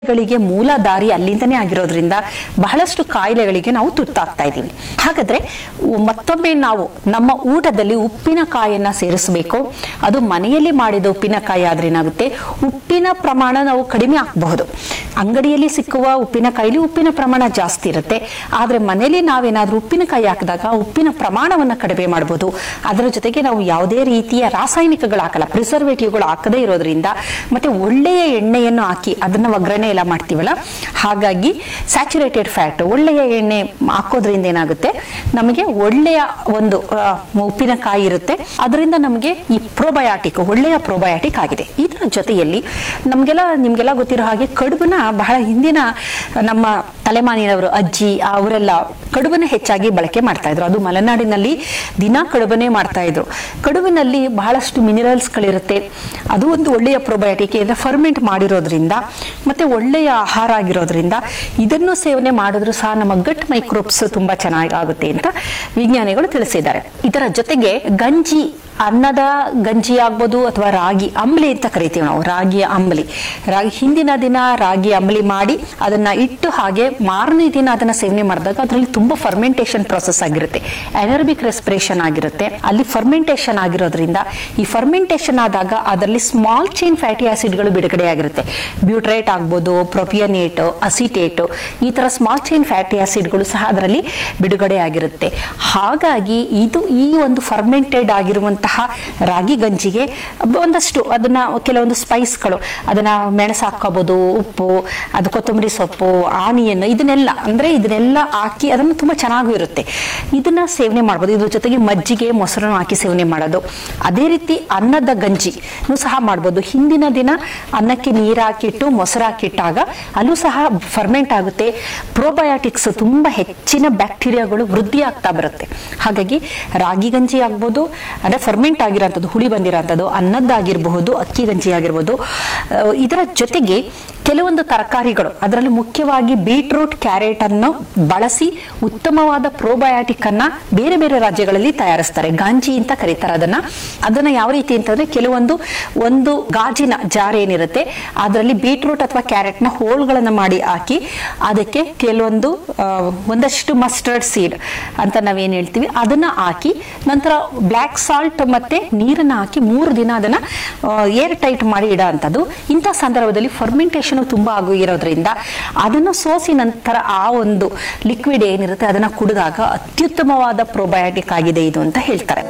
ಗಳಿಗೆ ಮೂಲ ದಾರಿ ಅಲ್ಲಿಂದನೇ ಆಗಿರೋದ್ರಿಂದ ಬಹಳಷ್ಟು ಕಾಯಿಲೆಗಳಿಗೆ ನಾವು ತುತ್ತಾಗ್ತಾ ಇದ್ದೀವಿ ಹಾಗಾದ್ರೆ ಉ- ಮತ್ತೊಮ್ಮೆ ನಾವು ನಮ್ಮ ಊಟದಲ್ಲಿ ಉಪ್ಪಿನಕಾಯಿಯನ್ನ ಸೇರಿಸಬೇಕು ಅದು ಮನೆಯಲ್ಲಿ ಮಾಡಿದ ಉಪ್ಪಿನಕಾಯಿ ಆದ್ರೆ ಏನಾಗುತ್ತೆ ಉಪ್ಪಿನ ಪ್ರಮಾಣ ನಾವು ಕಡಿಮೆ ಹಾಕಬಹುದು ಅಂಗಡಿಯಲ್ಲಿ ಸಿಕ್ಕುವ ಉಪ್ಪಿನಕಾಯಿಲಿ ಉಪ್ಪಿನ ಪ್ರಮಾಣ ಜಾಸ್ತಿ ಇರುತ್ತೆ ಆದ್ರೆ ಮನೆಯಲ್ಲಿ ನಾವೇನಾದ್ರೂ ಉಪ್ಪಿನಕಾಯಿ ಹಾಕಿದಾಗ ಉಪ್ಪಿನ ಪ್ರಮಾಣವನ್ನ ಕಡಿಮೆ ಮಾಡಬಹುದು ಅದರ ಜೊತೆಗೆ ನಾವು ಯಾವುದೇ ರೀತಿಯ ರಾಸಾಯನಿಕಗಳು ಹಾಕಲ್ಲ ಪ್ರಿಸರ್ವೇಟಿವ್ಗಳು ಹಾಕದೇ ಇರೋದ್ರಿಂದ ಮತ್ತೆ ಒಳ್ಳೆಯ ಎಣ್ಣೆಯನ್ನು ಹಾಕಿ ಅದನ್ನ ಒಗ್ಗರಣೆ ಎಲ್ಲ ಮಾಡ್ತೀವಲ್ಲ ಹಾಗಾಗಿ ಸ್ಯಾಚುರೇಟೆಡ್ ಫ್ಯಾಟ್ ಒಳ್ಳೆಯ ಎಣ್ಣೆ ಹಾಕೋದ್ರಿಂದ ಏನಾಗುತ್ತೆ ನಮಗೆ ಒಳ್ಳೆಯ ಒಂದು ಆ, ಉಪ್ಪಿನಕಾಯಿ ಇರುತ್ತೆ ಅದರಿಂದ ನಮಗೆ ಈ ಪ್ರೋಬಯಾಟಿಕ್ ಒಳ್ಳೆಯ ಪ್ರೋಬಯಾಟಿಕ್ ಆಗಿದೆ ಇದರ ಜೊತೆಯಲ್ಲಿ ನಮಗೆಲ್ಲ ನಿಮ್ಗೆಲ್ಲ ಗೊತ್ತಿರೋ ಹಾಗೆ ಕಡುಬನ್ನ ಬಹಳ ಹಿಂದಿನ ನಮ್ಮ ತಲೆಮಾನಿನವರು ಅಜ್ಜಿ ಅವರೆಲ್ಲ ಕಡುಬನ್ನ ಹೆಚ್ಚಾಗಿ ಬಳಕೆ ಮಾಡ್ತಾ ಇದ್ರು ಅದು ಮಲೆನಾಡಿನಲ್ಲಿ ದಿನ ಕಡುಬನ್ನೇ ಮಾಡ್ತಾ ಇದ್ರು ಕಡುಬಿನಲ್ಲಿ ಬಹಳಷ್ಟು ಮಿನರಲ್ಸ್ಗಳಿರುತ್ತೆ ಅದು ಒಂದು ಒಳ್ಳೆಯ ಪ್ರೋಬಯೋಟಿಕ್ ಅಂದ್ರೆ ಫರ್ಮೆಂಟ್ ಮಾಡಿರೋದ್ರಿಂದ ಮತ್ತೆ ಒಳ್ಳೆಯ ಆಹಾರ ಆಗಿರೋದ್ರಿಂದ ಇದನ್ನು ಸೇವನೆ ಮಾಡಿದ್ರು ಸಹ ನಮ್ಮ ಗಟ್ ಮೈಕ್ರೋಬ್ಸ್ ತುಂಬಾ ಚೆನ್ನಾಗಿ ಆಗುತ್ತೆ ಅಂತ ವಿಜ್ಞಾನಿಗಳು ತಿಳಿಸಿದ್ದಾರೆ ಇದರ ಜೊತೆಗೆ ಗಂಜಿ ಅನ್ನದ ಗಂಜಿ ಆಗ್ಬೋದು ಅಥವಾ ರಾಗಿ ಅಂಬಲಿ ಅಂತ ಕರಿತೀವಿ ನಾವು ರಾಗಿಯ ಅಂಬಲಿ ರಾಗಿ ಹಿಂದಿನ ದಿನ ರಾಗಿ ಅಂಬಲಿ ಮಾಡಿ ಅದನ್ನ ಇಟ್ಟು ಹಾಗೆ ಮಾರನೇ ದಿನ ಅದನ್ನ ಸೇವನೆ ಮಾಡಿದಾಗ ಅದರಲ್ಲಿ ತುಂಬಾ ಫರ್ಮೆಂಟೇಷನ್ ಪ್ರೊಸೆಸ್ ಆಗಿರುತ್ತೆ ಎನರ್ಬಿಕ್ ರೆಸ್ಪಿರೇಷನ್ ಆಗಿರುತ್ತೆ ಅಲ್ಲಿ ಫರ್ಮೆಂಟೇಷನ್ ಆಗಿರೋದ್ರಿಂದ ಈ ಫರ್ಮೆಂಟೇಷನ್ ಆದಾಗ ಅದರಲ್ಲಿ ಸ್ಮಾಲ್ ಚೈನ್ ಫ್ಯಾಟಿ ಆಸಿಡ್ಗಳು ಬಿಡುಗಡೆ ಆಗಿರುತ್ತೆ ಬ್ಯೂಟ್ರೇಟ್ ಆಗ್ಬೋದು ಪ್ರೊಪಿಯನೇಟ್ ಅಸಿಟೇಟ್ ಈ ತರ ಸ್ಮಾಲ್ ಚೈನ್ ಫ್ಯಾಟಿ ಆಸಿಡ್ಗಳು ಸಹ ಅದರಲ್ಲಿ ಬಿಡುಗಡೆ ಆಗಿರುತ್ತೆ ಹಾಗಾಗಿ ಇದು ಈ ಒಂದು ಫರ್ಮೆಂಟೆಡ್ ಆಗಿರುವಂತಹ ರಾಗಿ ಗಂಜಿಗೆ ಒಂದಷ್ಟು ಅದನ್ನ ಕೆಲವೊಂದು ಸ್ಪೈಸ್ಗಳು ಅದನ್ನ ಮೆಣಸು ಹಾಕೋಬಹುದು ಉಪ್ಪು ಅದು ಕೊತ್ತಂಬರಿ ಸೊಪ್ಪು ಆನಿಯನ್ ಇದನ್ನೆಲ್ಲ ಅಂದ್ರೆ ಇದನ್ನೆಲ್ಲ ಹಾಕಿ ಅದನ್ನು ತುಂಬಾ ಚೆನ್ನಾಗೂ ಇರುತ್ತೆ ಇದನ್ನ ಸೇವನೆ ಮಾಡ್ಬೋದು ಇದ್ರ ಜೊತೆಗೆ ಮಜ್ಜಿಗೆ ಮೊಸರನ್ನು ಹಾಕಿ ಸೇವನೆ ಮಾಡೋದು ಅದೇ ರೀತಿ ಅನ್ನದ ಗಂಜಿ ಸಹ ಮಾಡ್ಬೋದು ಹಿಂದಿನ ದಿನ ಅನ್ನಕ್ಕೆ ನೀರು ಹಾಕಿಟ್ಟು ಮೊಸರು ಹಾಕಿಟ್ಟಾಗ ಅಲ್ಲೂ ಸಹ ಫರ್ಮೆಂಟ್ ಆಗುತ್ತೆ ಪ್ರೋಬಯಾಟಿಕ್ಸ್ ತುಂಬಾ ಹೆಚ್ಚಿನ ಬ್ಯಾಕ್ಟೀರಿಯಾಗಳು ವೃದ್ಧಿ ಆಗ್ತಾ ಬರುತ್ತೆ ಹಾಗಾಗಿ ರಾಗಿ ಗಂಜಿ ಆಗ್ಬೋದು ಅಂದ್ರೆ ಫರ್ಮೆಂಟ್ ಆಗಿರೋಂಥದ್ದು ಹುಳಿ ಬಂದಿರೋಂಥದ್ದು ಅನ್ನದ್ದಾಗಿರಬಹುದು ಅಕ್ಕಿ ಗಂಜಿ ಆಗಿರ್ಬೋದು ಆ, ಇದರ ಜೊತೆಗೆ ಕೆಲವೊಂದು ತರಕಾರಿಗಳು ಅದರಲ್ಲಿ ಮುಖ್ಯವಾಗಿ ಬೀಟ್ರೂಟ್ ಕ್ಯಾರೆಟ್ ಅನ್ನು ಬಳಸಿ ಉತ್ತಮವಾದ ಪ್ರೋಬಯಾಟಿಕ್ ಅನ್ನ ಬೇರೆ ಬೇರೆ ರಾಜ್ಯಗಳಲ್ಲಿ ತಯಾರಿಸ್ತಾರೆ ಗಾಂಜಿ ಅಂತ ಕರೀತಾರೆ ಅದನ್ನ ಅದನ್ನ ಯಾವ ರೀತಿ ಅಂತಂದ್ರೆ ಕೆಲವೊಂದು ಒಂದು ಗಾಜಿನ ಜಾರ್ ಏನಿರುತ್ತೆ ಅದರಲ್ಲಿ ಬೀಟ್ರೂಟ್ ಅಥವಾ ಕ್ಯಾರೆಟ್ ನ ಹೋಳ್ಗಳನ್ನ ಮಾಡಿ ಹಾಕಿ ಅದಕ್ಕೆ ಕೆಲವೊಂದು ಆ, ಒಂದಷ್ಟು ಮಸ್ಟರ್ಡ್ ಸೀಡ್ ಅಂತ ನಾವೇನ್ ಹೇಳ್ತೀವಿ ಅದನ್ನ ಹಾಕಿ ನಂತರ ಬ್ಲ್ಯಾಕ್ ಸಾಲ್ಟ್ ಮತ್ತೆ ನೀರನ್ನ ಹಾಕಿ ಮೂರು ದಿನ ಅದನ್ನ ಏರ್ ಟೈಟ್ ಮಾಡಿ ಇಡೋ ಅಂತದ್ದು ಇಂಥ ಸಂದರ್ಭದಲ್ಲಿ ಫರ್ಮೆಂಟೇಷನ್ ತುಂಬಾ ಆಗು ಇರೋದ್ರಿಂದ ಅದನ್ನ ಸೋಸಿ ನಂತರ ಆ ಒಂದು ಲಿಕ್ವಿಡ್ ಏನಿರುತ್ತೆ ಅದನ್ನ ಕುಡಿದಾಗ ಅತ್ಯುತ್ತಮವಾದ ಪ್ರೋಬಯಾಟಿಕ್ ಆಗಿದೆ ಇದು ಅಂತ ಹೇಳ್ತಾರೆ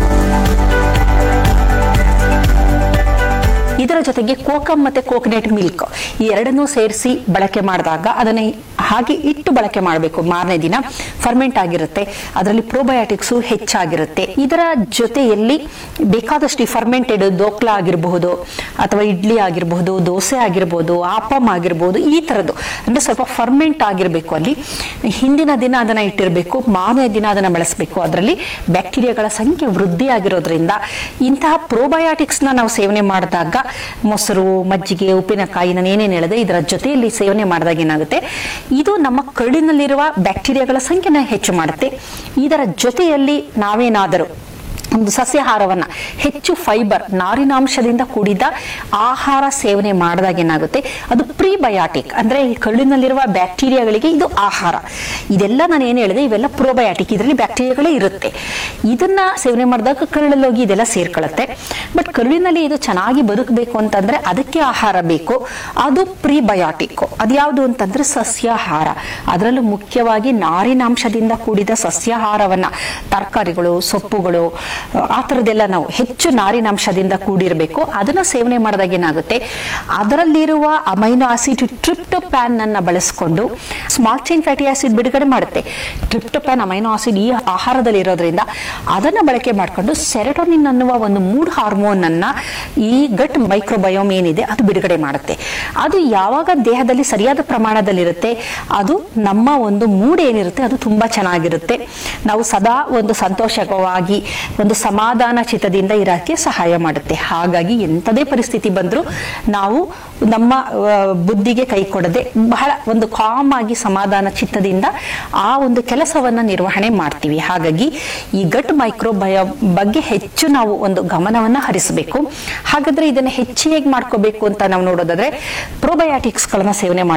ಇದರ ಜೊತೆಗೆ ಕೋಕಮ್ ಮತ್ತೆ ಕೋಕೋನಟ್ ಮಿಲ್ಕ್ ಈ ಎರಡನ್ನೂ ಸೇರಿಸಿ ಬಳಕೆ ಮಾಡಿದಾಗ ಅದನ್ನ ಹಾಗೆ ಇಟ್ಟು ಬಳಕೆ ಮಾಡಬೇಕು ಮಾರನೇ ದಿನ ಫರ್ಮೆಂಟ್ ಆಗಿರುತ್ತೆ ಅದರಲ್ಲಿ ಪ್ರೋಬಯಾಟಿಕ್ಸ್ ಹೆಚ್ಚಾಗಿರುತ್ತೆ ಇದರ ಜೊತೆಯಲ್ಲಿ ಬೇಕಾದಷ್ಟು ಈ ಫರ್ಮೆಂಟೆಡ್ ದೋಕ್ಲಾ ಆಗಿರಬಹುದು ಅಥವಾ ಇಡ್ಲಿ ಆಗಿರಬಹುದು ದೋಸೆ ಆಗಿರಬಹುದು ಆಪಮ್ ಆಗಿರಬಹುದು ಈ ತರದ್ದು ಅಂದ್ರೆ ಸ್ವಲ್ಪ ಫರ್ಮೆಂಟ್ ಆಗಿರಬೇಕು ಅಲ್ಲಿ ಹಿಂದಿನ ದಿನ ಅದನ್ನ ಇಟ್ಟಿರಬೇಕು ಮಾರನೇ ದಿನ ಅದನ್ನ ಬಳಸಬೇಕು ಅದರಲ್ಲಿ ಬ್ಯಾಕ್ಟೀರಿಯಾಗಳ ಸಂಖ್ಯೆ ವೃದ್ಧಿ ಆಗಿರೋದ್ರಿಂದ ಇಂತಹ ಪ್ರೋಬಯಾಟಿಕ್ಸ್ ನ ನಾವು ಸೇವನೆ ಮಾಡಿದಾಗ ಮೊಸರು ಮಜ್ಜಿಗೆ ಉಪ್ಪಿನಕಾಯಿ ನಾನು ಏನೇನು ಹೇಳಿದೆ ಇದರ ಜೊತೆಯಲ್ಲಿ ಸೇವನೆ ಮಾಡಿದಾಗ ಏನಾಗುತ್ತೆ ಇದು ನಮ್ಮ ಕರುಳಿನಲ್ಲಿರುವ ಬ್ಯಾಕ್ಟೀರಿಯಾಗಳ ಸಂಖ್ಯೆನ ಹೆಚ್ಚು ಮಾಡುತ್ತೆ ಇದರ ಜೊತೆಯಲ್ಲಿ ನಾವೇನಾದರೂ ಒಂದು ಸಸ್ಯಾಹಾರವನ್ನ ಹೆಚ್ಚು ಫೈಬರ್ ನಾರಿನಾಂಶದಿಂದ ಕೂಡಿದ ಆಹಾರ ಸೇವನೆ ಮಾಡಿದಾಗ ಏನಾಗುತ್ತೆ ಅದು ಪ್ರೀಬಯಾಟಿಕ್ ಅಂದ್ರೆ ಈ ಕರುಳಿನಲ್ಲಿರುವ ಬ್ಯಾಕ್ಟೀರಿಯಾಗಳಿಗೆ ಇದು ಆಹಾರ ಇದೆಲ್ಲ ನಾನು ಏನು ಹೇಳಿದೆ ಇವೆಲ್ಲ ಪ್ರೋಬಯಾಟಿಕ್ ಇದರಲ್ಲಿ ಬ್ಯಾಕ್ಟೀರಿಯಾಗಳೇ ಇರುತ್ತೆ ಇದನ್ನ ಸೇವನೆ ಮಾಡಿದಾಗ ಕರುಳಲ್ಲಿ ಹೋಗಿ ಇದೆಲ್ಲ ಸೇರ್ಕೊಳ್ಳುತ್ತೆ ಬಟ್ ಕರುಳಿನಲ್ಲಿ ಇದು ಚೆನ್ನಾಗಿ ಬದುಕಬೇಕು ಅಂತಂದ್ರೆ ಅದಕ್ಕೆ ಆಹಾರ ಬೇಕು ಅದು ಪ್ರೀಬಯಾಟಿಕ್ ಅದ್ಯಾವುದು ಅಂತಂದ್ರೆ ಸಸ್ಯಾಹಾರ ಅದರಲ್ಲೂ ಮುಖ್ಯವಾಗಿ ನಾರಿನಾಂಶದಿಂದ ಕೂಡಿದ ಸಸ್ಯಾಹಾರವನ್ನ ತರಕಾರಿಗಳು ಸೊಪ್ಪುಗಳು ಆ ಥರದ್ದೆಲ್ಲ ನಾವು ಹೆಚ್ಚು ನಾರಿನಾಂಶದಿಂದ ಕೂಡಿರಬೇಕು ಅದನ್ನ ಸೇವನೆ ಮಾಡಿದಾಗ ಏನಾಗುತ್ತೆ ಅದರಲ್ಲಿರುವ ಅಮೈನೋ ಆಸಿಡ್ ಟ್ರಿಪ್ಟೋಪ್ಯಾನ್ ಅನ್ನ ಬಳಸಿಕೊಂಡು ಸ್ಮಾಲ್ ಚೈನ್ ಫ್ಯಾಟಿ ಆಸಿಡ್ ಬಿಡುಗಡೆ ಮಾಡುತ್ತೆ ಟ್ರಿಪ್ಟೋಪ್ಯಾನ್ ಅಮೈನೋ ಆಸಿಡ್ ಈ ಆಹಾರದಲ್ಲಿ ಇರೋದ್ರಿಂದ ಅದನ್ನ ಬಳಕೆ ಮಾಡಿಕೊಂಡು ಸೆರೆಟೋನಿನ್ ಅನ್ನುವ ಒಂದು ಮೂಡ್ ಹಾರ್ಮೋನ್ ಅನ್ನ ಈ ಗಟ್ ಮೈಕ್ರೋಬಯೋಮ್ ಏನಿದೆ ಅದು ಬಿಡುಗಡೆ ಮಾಡುತ್ತೆ ಅದು ಯಾವಾಗ ದೇಹದಲ್ಲಿ ಸರಿಯಾದ ಪ್ರಮಾಣದಲ್ಲಿರುತ್ತೆ ಅದು ನಮ್ಮ ಒಂದು ಮೂಡ್ ಏನಿರುತ್ತೆ ಅದು ತುಂಬಾ ಚೆನ್ನಾಗಿರುತ್ತೆ ನಾವು ಸದಾ ಒಂದು ಸಂತೋಷವಾಗಿ ಒಂದು ಒಂದು ಸಮಾಧಾನ ಚಿತ್ತದಿಂದ ಇರಕ್ಕೆ ಸಹಾಯ ಮಾಡುತ್ತೆ ಹಾಗಾಗಿ ಎಂಥದೇ ಪರಿಸ್ಥಿತಿ ಬಂದರೂ ನಾವು ನಮ್ಮ ಆ, ಬುದ್ಧಿಗೆ ಕೈ ಕೊಡದೆ ಬಹಳ ಒಂದು ಕಾಮ್ ಆಗಿ ಸಮಾಧಾನ ಚಿತ್ತದಿಂದ ಆ ಒಂದು ಕೆಲಸವನ್ನ ನಿರ್ವಹಣೆ ಮಾಡ್ತೀವಿ ಹಾಗಾಗಿ ಈ ಗಟ್ ಮೈಕ್ರೋಬಯ ಬಗ್ಗೆ ಹೆಚ್ಚು ನಾವು ಒಂದು ಗಮನವನ್ನ ಹರಿಸಬೇಕು ಹಾಗಾದ್ರೆ ಇದನ್ನ ಹೆಚ್ಚು ಹೇಗೆ ಮಾಡ್ಕೋಬೇಕು ಅಂತ ನಾವು ನೋಡೋದಾದ್ರೆ ಪ್ರೋಬಯಾಟಿಕ್ಸ್ ಗಳನ್ನ ಸೇವನೆ